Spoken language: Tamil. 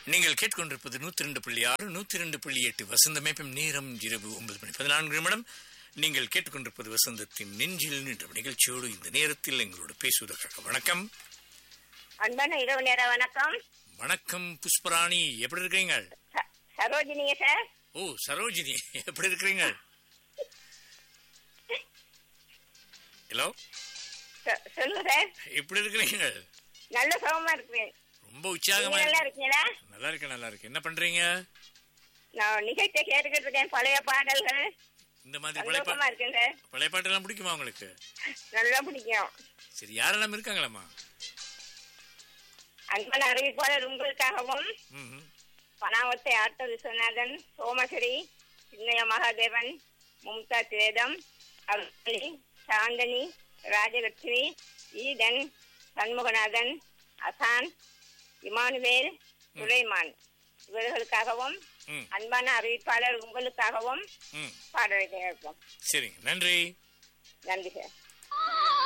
நீங்கள் கேட்கொண்டிருப்பது நூத்தி ரெண்டு புள்ளி ஆறு நூத்தி ரெண்டு புள்ளி எட்டு வசந்தமேப்பம் நேரம் இரவு ஒன்பது மணி பதினான்கு நிமிடம் நீங்கள் கேட்டுக்கொண்டிருப்பது வசந்தத்தின் நெஞ்சில் நின்ற நிகழ்ச்சியோடு இந்த நேரத்தில் எங்களோடு பேசுவதற்காக வணக்கம் அன்பான இரவு நேர வணக்கம் வணக்கம் புஷ்பராணி எப்படி இருக்கிறீங்க ச- சரோஜினிங்க சார் ஓ சரோஜினி எப்படி இருக்கிறீங்க ஹலோ சொ- சொல்லுங்க சார் எப்படி இருக்கிறீங்க நல்ல சுகமா இருக்கிறேன் ரொம்ப நீங்க உற்சாகமா நல்லா இருக்கு. இருக்கீங்களா நல்லா இருக்கு நல்லா இருக்கு என்ன பண்றீங்க நான் நிகழ்ச்சியை கேட்டுக்கிட்டு இருக்கேன் பழைய பாடல்கள் இந்த மாதிரி பழைய சந்தோஷமா பாட்டு இருக்கேன் சார் பழைய பாட்டெல்லாம் பிடிக்குமா உங்களுக்கு நல்லா பிடிக்கும் சரி யாரெல்லாம் இருக்காங்களாம்மா அன்பான அறிவிப்பாளர் உங்களுக்காகவும் ம் ம். பனாவத்தை ஆட்ட விஸ்வநாதன் சோமகிரி சின்னைய மகாதேவன் மும்தாஜ் வேதம் அருள்மொழி சாந்தனி ராஜலட்சுமி ஈடன் சண்முகநாதன் அசான் இமானுவேல் சுலைமான் இவர்களுக்காகவும் ம் அன்பான அறிவிப்பாளர் உங்களுக்காகவும் ம் பாடலை கேட்போம் சரிங்க நன்றி நன்றி சார்